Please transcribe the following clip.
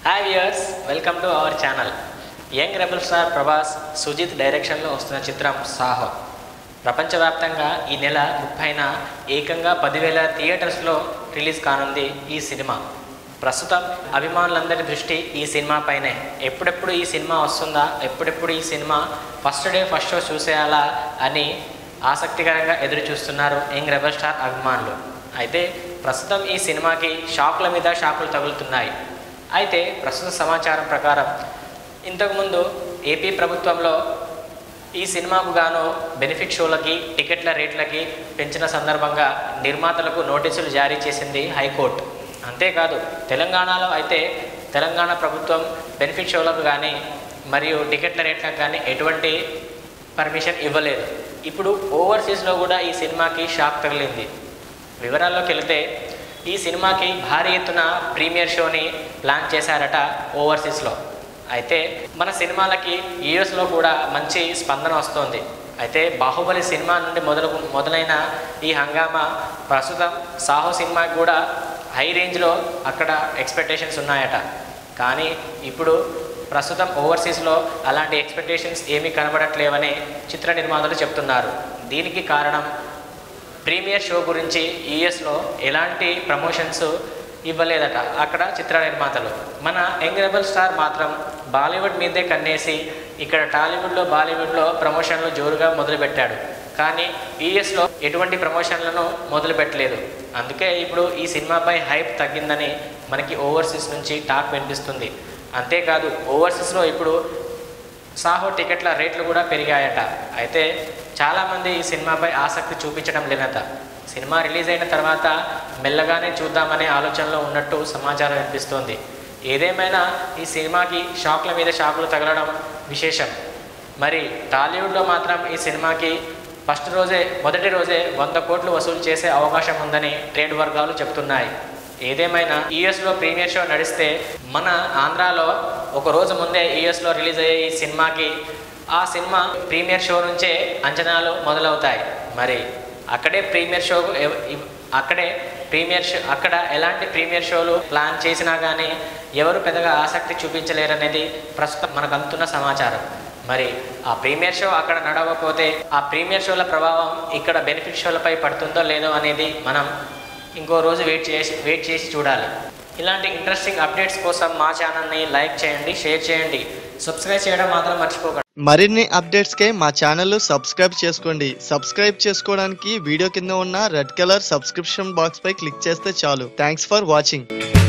hi viewers welcome to our channel young rebel star Prabhas Sujeeth డైరెక్షన్లో వస్తున్న చిత్రం సాహో ప్రపంచవ్యాప్తంగా ఈ నెల ముప్పైన ఏకంగా పదివేల థియేటర్స్లో రిలీజ్ కానుంది ఈ సినిమా ప్రస్తుతం అభిమానులందరి దృష్టి ఈ సినిమా పైనే ఎప్పుడెప్పుడు ఈ సినిమా వస్తుందా ఎప్పుడెప్పుడు ఈ cinema first day first show చూసేయాలా అని ఆసక్తికరంగా ఎదురు చూస్తున్నారు యంగ్ రెబల్ స్టార్ అభిమానులు అయితే ప్రస్తుతం ఈ సినిమాకి షాకుల మీద షాకులు తగులుతున్నాయి అయితే ప్రస్తుత సమాచారం ప్రకారం ఇంతకుముందు ఏపీ ప్రభుత్వంలో ఈ సినిమాకు గాను బెనిఫిట్ షోలకి టికెట్ల రేట్లకి పెంచిన సందర్భంగా నిర్మాతలకు నోటీసులు జారీ చేసింది హైకోర్టు అంతేకాదు తెలంగాణలో అయితే తెలంగాణ ప్రభుత్వం బెనిఫిట్ షోలకు కానీ మరియు టికెట్ల రేట్లకు కానీ ఎటువంటి పర్మిషన్ ఇవ్వలేదు ఇప్పుడు ఓవర్సీస్లో కూడా ఈ సినిమాకి షాక్ తగిలింది వివరాల్లోకి వెళితే ఈ సినిమాకి భారీ ఎత్తున ప్రీమియర్ షోని ప్లాన్ చేశారట ఓవర్సీస్లో అయితే మన సినిమాలకి యూఎస్లో కూడా మంచి స్పందన వస్తోంది అయితే బాహుబలి సినిమా నుండి మొదలు మొదలైన ఈ హంగామా ప్రస్తుతం సాహో సినిమాకి కూడా హై రేంజ్లో అక్కడ ఎక్స్పెక్టేషన్స్ ఉన్నాయట కానీ ఇప్పుడు ప్రస్తుతం ఓవర్సీస్లో అలాంటి ఎక్స్పెక్టేషన్స్ ఏమీ కనబడట్లేవని చిత్ర నిర్మాతలు చెప్తున్నారు దీనికి కారణం ప్రీమియర్ షో గురించి యూఎస్లో ఎలాంటి ప్రమోషన్స్ ఇవ్వలేదట అక్కడ చిత్ర నిర్మాతలు మన యంగ్ రెబల్ స్టార్ మాత్రం బాలీవుడ్ మీదే కన్నేసి ఇక్కడ టాలీవుడ్లో బాలీవుడ్లో ప్రమోషన్లు జోరుగా మొదలుపెట్టాడు కానీ యూఎస్లో ఎటువంటి ప్రమోషన్లను మొదలుపెట్టలేదు అందుకే ఇప్పుడు ఈ సినిమాపై హైప్ తగ్గిందని మనకి ఓవర్సీస్ నుంచి టాక్ వినిపిస్తుంది అంతేకాదు ఓవర్సీస్లో ఇప్పుడు సాహో టికెట్ల రేట్లు కూడా పెరిగాయట అయితే చాలామంది ఈ సినిమాపై ఆసక్తి చూపించడం లేనట సినిమా రిలీజ్ అయిన తర్వాత మెల్లగానే చూద్దామనే ఆలోచనలో ఉన్నట్టు సమాచారం వినిపిస్తోంది ఏదేమైనా ఈ సినిమాకి షాక్ల మీద షాకులు తగలడం విశేషం మరి టాలీవుడ్లో మాత్రం ఈ సినిమాకి ఫస్ట్ రోజే మొదటి రోజే వంద కోట్లు వసూలు చేసే అవకాశం ఉందని ట్రేడ్ వర్గాలు చెప్తున్నాయి ఏదేమైనా యూఎస్లో ప్రీమియర్ షో నడిస్తే మన ఆంధ్రాలో ఒక రోజు ముందే యూఎస్లో రిలీజ్ అయ్యే ఈ సినిమాకి ఆ సినిమా ప్రీమియర్ షో నుంచే అంచనాలు మొదలవుతాయి మరి అక్కడే ప్రీమియర్ షో అక్కడే ప్రీమియర్ షో అక్కడ ఎలాంటి ప్రీమియర్ షోలు ప్లాన్ చేసినా కానీ ఎవరు పెద్దగా ఆసక్తి చూపించలేరనేది ప్రస్తుతం మనకు అందుతున్న సమాచారం మరి ఆ ప్రీమియర్ షో అక్కడ నడవకపోతే ఆ ప్రీమియర్ షోల ప్రభావం ఇక్కడ బెనిఫిట్ షోలపై పడుతుందో లేదో అనేది మనం ఇంకో రోజు వెయిట్ చేసి వెయిట్ చేసి చూడాలి ఇలాంటి ఇంట్రెస్టింగ్ అప్డేట్స్ కోసం మా ఛానల్ని లైక్ చేయండి షేర్ చేయండి సబ్స్క్రైబ్ చేయడం మాత్రం మర్చిపోకండి మరిన్ని అప్డేట్స్కే మా ఛానల్ సబ్స్క్రైబ్ చేసుకోండి సబ్స్క్రైబ్ చేసుకోవడానికి వీడియో కింద ఉన్న రెడ్ కలర్ సబ్స్క్రిప్షన్ బాక్స్ పై క్లిక్ చేస్తే చాలు థ్యాంక్స్ ఫర్ వాచింగ్